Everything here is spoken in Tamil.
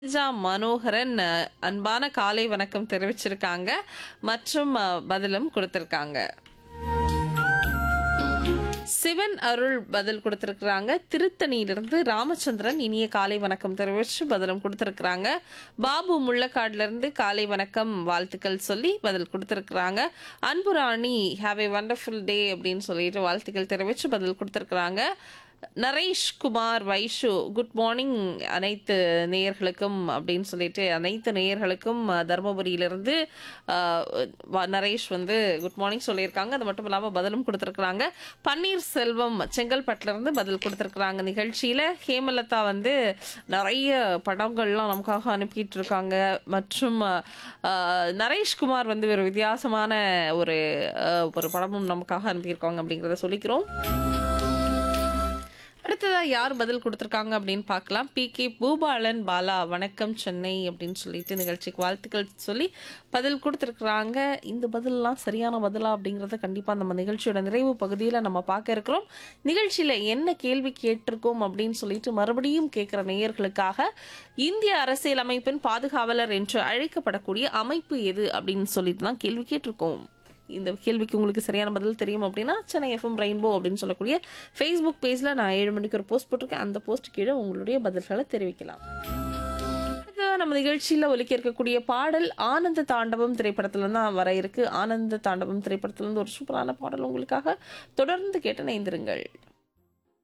ஜா மனோகரன் அஹ், அன்பான காலை வணக்கம் தெரிவிச்சிருக்காங்க மற்றும் அஹ், பதிலும் கொடுத்திருக்காங்க சிவன் அருள் பதில் கொடுத்திருக்கிறாங்க திருத்தணியிலிருந்து ராமச்சந்திரன் இனிய காலை வணக்கம் தெரிவிச்சு பதிலும் கொடுத்திருக்கிறாங்க பாபு முள்ளக்காடுல இருந்து காலை வணக்கம் வாழ்த்துக்கள் சொல்லி பதில் கொடுத்திருக்கிறாங்க Anburani have a wonderful day அப்படின்னு சொல்லிட்டு வாழ்த்துக்கள் தெரிவிச்சு பதில் கொடுத்திருக்கிறாங்க நரேஷ் குமார் வைஷு குட் மார்னிங் அனைத்து நேயர்களுக்கும் அப்படின்னு சொல்லிட்டு அனைத்து நேயர்களுக்கும் அஹ், தருமபுரியிலிருந்து அஹ், வ- நரேஷ் வந்து குட் மார்னிங் சொல்லியிருக்காங்க அது மட்டும் இல்லாமல் பதிலும் கொடுத்துருக்குறாங்க பன்னீர் செல்வம் செங்கல்பட்டுல இருந்து பதில் கொடுத்துருக்குறாங்க நிகழ்ச்சியில் ஹேமலதா வந்து நிறைய படங்கள்லாம் நமக்காக அனுப்பிட்டு இருக்காங்க மற்றும் அஹ், நரேஷ்குமார் வந்து ஒரு வித்தியாசமான ஒரு அஹ், ஒரு படமும் நமக்காக அனுப்பியிருக்காங்க அப்படிங்கிறத சொல்லிக்கிறோம் அடுத்ததா யார் பதில் கொடுத்துருக்காங்க அப்படின்னு பார்க்கலாம் பி கே பூபாலன் பாலா வணக்கம் சென்னை அப்படின்னு சொல்லிட்டு நிகழ்ச்சிக்கு வாழ்த்துக்கள் சொல்லி பதில் கொடுத்துருக்குறாங்க இந்த பதிலெலாம் சரியான பதிலா அப்படிங்கிறத கண்டிப்பாக நம்ம நிகழ்ச்சியோட நிறைவு பகுதியில் நம்ம பார்க்க இருக்கிறோம் நிகழ்ச்சியில் என்ன கேள்வி கேட்டிருக்கோம் அப்படின்னு சொல்லிட்டு மறுபடியும் கேட்குற நேயர்களுக்காக இந்திய அரசியலமைப்பின் பாதுகாவலர் என்று அழைக்கப்படக்கூடிய அமைப்பு எது அப்படின்னு சொல்லிட்டு தான் கேள்வி கேட்டிருக்கோம் இந்த கேள்விக்கு உங்களுக்கு சரியான பதில் தெரியும் அப்படின்னா சென்னை எஃப்எம் ரெயின்போ அப்படின்னு சொல்லக்கூடிய ஃபேஸ்புக் பேஜில் நான் ஏழு மணிக்கு ஒரு போஸ்ட் போட்டிருக்கேன் அந்த போஸ்ட் கீழே உங்களுடைய பதில்களை தெரிவிக்கலாம் அடுத்து நம்ம நிகழ்ச்சியில் ஒலிக்க இருக்கக்கூடிய பாடல் ஆனந்த தாண்டவம் திரைப்படத்துல தான் வர இருக்கு ஆனந்த தாண்டவம் திரைப்படத்துல இருந்து ஒரு சூப்பரான பாடல் உங்களுக்காக தொடர்ந்து கேட்டு இணைந்திருங்கள்